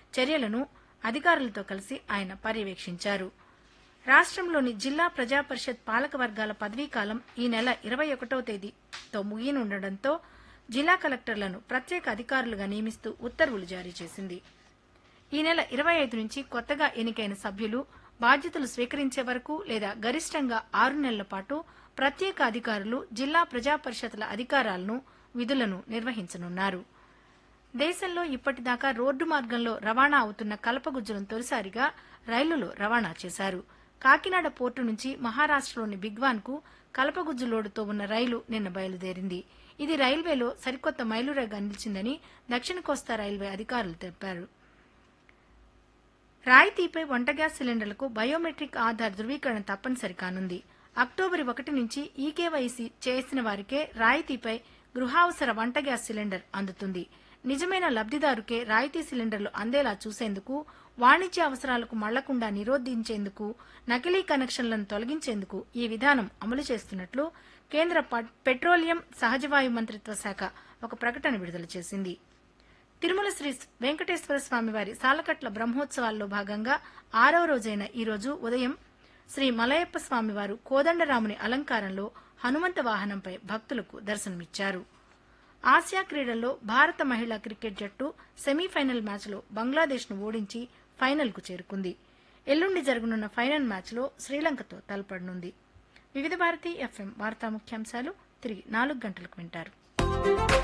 చర్యలను అధికారులతో కలిసి ఆయన పర్యవేక్షించారు రాష్ట్రంలోని జిల్లా ప్రజా పరిషత్ పాలక వర్గాల పదవీకాలం ఈ నెల ఇరవై ఒకటవ తేదీతో ముగియనుండటంతో జిల్లా కలెక్టర్లను ప్రత్యేక అధికారులుగా నియమిస్తూ ఉత్తర్వులు జారీ చేసింది ఈ నెల ఇరవై ఐదు నుంచి కొత్తగా ఎన్నికైన సభ్యులు బాధ్యతలు స్వీకరించే వరకు లేదా గరిష్టంగా ఆరు నెలల పాటు ప్రత్యేక అధికారులు జిల్లా ప్రజా పరిషత్ల అధికారాలను విధులను నిర్వహించనున్నారు దేశంలో ఇప్పటిదాకా రోడ్డు మార్గంలో రవాణా అవుతున్న కలపగుజ్జులను తొలిసారిగా రైలులో రవాణా చేశారు కాకినాడ పోర్టు నుంచి మహారాష్టలోని బిగ్వాన్ కు కలపగుజ్జు లోడుతో ఉన్న రైలు నిన్న బయలుదేరింది ఇది రైల్వేలో సరికొత్త మైలురాయిగా నిలిచిందని దక్షిణ కోస్తా రైల్వే అధికారులు తెలిపారు రాయితీపై వంట గ్యాస్ సిలిండర్లకు బయోమెట్రిక్ ఆధార్ ధృవీకరణ తప్పనిసరి కానుంది అక్టోబర్ ఒకటి నుంచి ఈకేవైసీ చేసిన వారికే రాయితీపై గృహావసర వంట గ్యాస్ సిలిండర్ అందుతుంది నిజమైన లబ్దిదారుకే రాయితీ సిలిండర్లు అందేలా చూసేందుకు వాణిజ్య అవసరాలకు మళ్లకుండా నిరోధించేందుకు నకిలీ కనెక్షన్లను తొలగించేందుకు ఈ విధానం అమలు చేస్తున్నట్లు కేంద్ర ప- పెట్రోలియం సహజవాయు మంత్రిత్వ శాఖ ఒక ప్రకటన విడుదల చేసింది తిరుమల శ్రీ వెంకటేశ్వర స్వామి వారి సాలకట్ల బ్రహ్మోత్సవాల్లో భాగంగా ఆరవ రోజైన ఈ రోజు ఉదయం శ్రీ మలయప్ప స్వామివారు కోదండరాముని అలంకారంలో హనుమంత వాహనంపై భక్తులకు దర్శనమిచ్చారు ఆసియా క్రీడల్లో భారత మహిళా క్రికెట్ జట్టు సెమీఫైనల్ మ్యాచ్లో బంగ్లాదేశ్ను ఓడించి ఫైనల్కు చేరుకుంది ఎల్లుండి జరగనున్న ఫైనల్ మ్యాచ్లో శ్రీలంకతో తలపడనుంది వివిధ భారతి ఎఫ్ఎం వార్తా ముఖ్యాంశాలు తిరిగి నాలుగు గంటలకు వింటారు